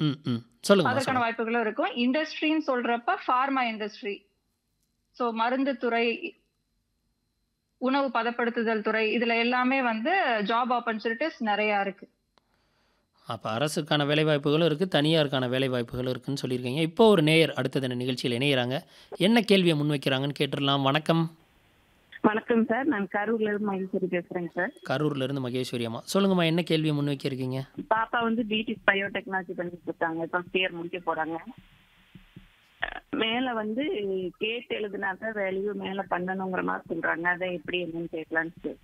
ம் ம் சொல்லுங்கம்மா அதற்கான சொல்லுங்க வாய்ப்புகளும் இருக்கும் இண்டஸ்ட்ரின்னு சொல்றப்ப ஃபார்மா இண்டஸ்ட்ரி ஸோ மருந்து துறை உணவு பதப்படுத்துதல் துறை இதுல எல்லாமே வந்து ஜாப் ஆப்பர்ச்சுனிட்டிஸ் நிறைய இருக்கு அப்போ அரசுக்கான வேலைவாய்ப்புகளும் இருக்குது தனியாருக்கான வேலைவாய்ப்புகளும் இருக்குன்னு சொல்லியிருக்கீங்க இப்போ ஒரு நேயர் அடுத்தது இந்த நிகழ்ச்சியில் இணையிறாங்க என்ன கேள்வியை முன்வைக்கிறாங்கன்னு கேட்டுடலாம் வணக்கம் வணக்கம் சார் நான் கரூர்ல இருந்து மகேஸ்வரி பேசுறேங்க சார் கரூர்ல இருந்து மகேஸ்வரி அம்மா சொல்லுங்கம்மா என்ன கேள்வியை முன்வைக்கிருக்கீங்க பாப்பா வந்து பிடி பயோடெக்னாலஜி பண்ணிட்டு இருக்காங்க ஃபர்ஸ்ட் இயர் முடிக்க போறாங்க அஹ் மேல வந்து கேட்டு எழுதுனா தான் வேல்யூ மேல பண்ணணுங்கிற மாதிரி சொல்றாங்க அதை எப்படி என்னன்னு கேட்கலான்னு சார்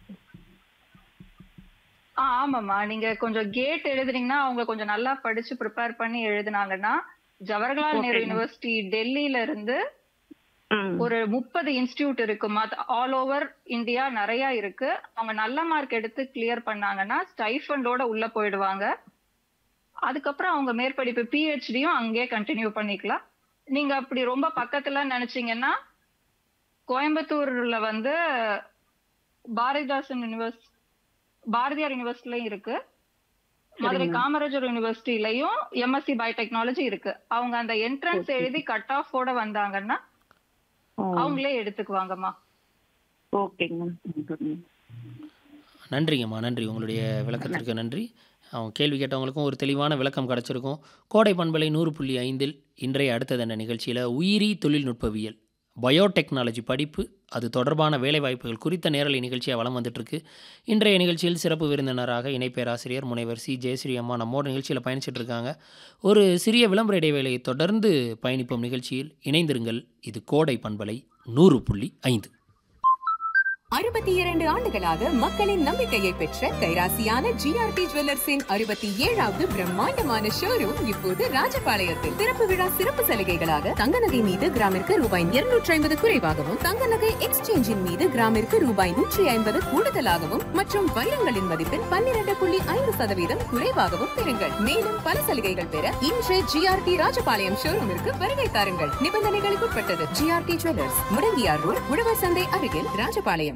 ஆ ஆமாம்மா நீங்க கொஞ்சம் கேட் எழுதுனீங்கன்னா அவங்க கொஞ்சம் நல்லா படிச்சு ப்ரிப்பேர் பண்ணி எழுதுனாங்கன்னா Jawaharlal Nehru Okay, ma'am. University டெல்லியில இருந்து ம் ஒரு முப்பது இன்ஸ்டியூட் இருக்குமா ஆல் ஓவர் இந்தியா நிறைய இருக்கு அவங்க நல்ல மார்க் எடுத்து கிளியர் பண்ணாங்கன்னா ஸ்டைஃபண்டோட உள்ள போயிடுவாங்க அதுக்கப்புறம் அவங்க மேற்படிப்பு பிஹெச்டியும் அங்கேயே கண்டினியூ பண்ணிக்கலாம் நீங்க அப்படி ரொம்ப பக்கத்துல நினைச்சீங்கன்னா கோயம்புத்தூர்ல வந்து பாரதிதாசன் யூனிவர்ஸ் பாரதியார் யூனிவர்சிட்டிலையும் இருக்கு மதுரை சரிங்க. காமராஜர் யூனிவர்சிட்டிலையும் எம்எஸ்சி பயோடெக்னாலஜி இருக்கு அவங்க அந்த என்ட்ரன்ஸ் Okay. எழுதி கட் ஆஃப் ஓட வந்தாங்கன்னா அவங்களே எடுத்துக்குவாங்கம்மா ஓகேங்க மேம் நன்றிங்கம்மா நன்றி உங்களுடைய விளக்கத்திற்கு நன்றி அவங்க கேள்வி கேட்டவங்களுக்கும் ஒரு தெளிவான விளக்கம் கிடச்சிருக்கும் கோடை பண்பலை நூறு புள்ளி ஐந்தில் இன்றைய அடுத்தது என்ன நிகழ்ச்சியில் உயிரி தொழில்நுட்பவியல் பயோடெக்னாலஜி படிப்பு அது தொடர்பான வேலைவாய்ப்புகள் குறித்த நேரலை நிகழ்ச்சியாக வலம் வந்துட்டுருக்கு இன்றைய நிகழ்ச்சியில் சிறப்பு விருந்தினராக இணை பேராசிரியர் முனைவர் சி ஜெயஸ்ரீ அம்மா நம்மோட நிகழ்ச்சியில் பயணிச்சிட்டு இருக்காங்க ஒரு சிறிய விளம்பர இடைவேளையை தொடர்ந்து பயணிப்போம் நிகழ்ச்சியில் இணைந்திருங்கள் இது கோடை பண்பலை நூறு புள்ளி ஐந்து அறுபத்தி இரண்டு ஆண்டுகளாக மக்களின் நம்பிக்கையை பெற்ற கைராசியான ஜிஆர்டி ஜுவல்லர்ஸின் அறுபத்தி ஏழாவது பிரம்மாண்டமான ஷோரூம் இப்போது ராஜபாளையத்தில் திறப்பு விழா சிறப்பு சலுகைகளாக தங்க நகை மீது கிராமிற்கு ரூபாய் இருநூற்றி ஐம்பது குறைவாகவும் தங்க நகை எக்ஸ்சேஞ்சின் மீது கிராமிற்கு ரூபாய் நூற்றி ஐம்பது கூடுதலாகவும் மற்றும் வைரங்களின் மதிப்பில் பன்னிரண்டு புள்ளி ஐந்து சதவீதம் குறைவாகவும் பெறுங்கள் மேலும் பல சலுகைகள் பெற இன்று ஜிஆர்டி ராஜபாளையம் ஷோரூமிற்கு வருகை தாருங்கள் நிபந்தனைகளுக்கு உட்பட்டது ஜிஆர்டி ஜுவல்லர்ஸ் முடங்கியார் ரோட் உழவர் சந்தை அருகில் ராஜபாளையம்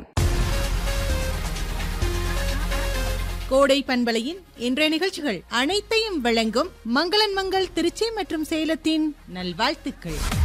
கோடை பண்பலையின் இன்றைய நிகழ்ச்சிகள் அனைத்தையும் வழங்கும் மங்களன் மங்கள் திருச்சி மற்றும் சேலத்தின் நல்வாழ்த்துக்கள்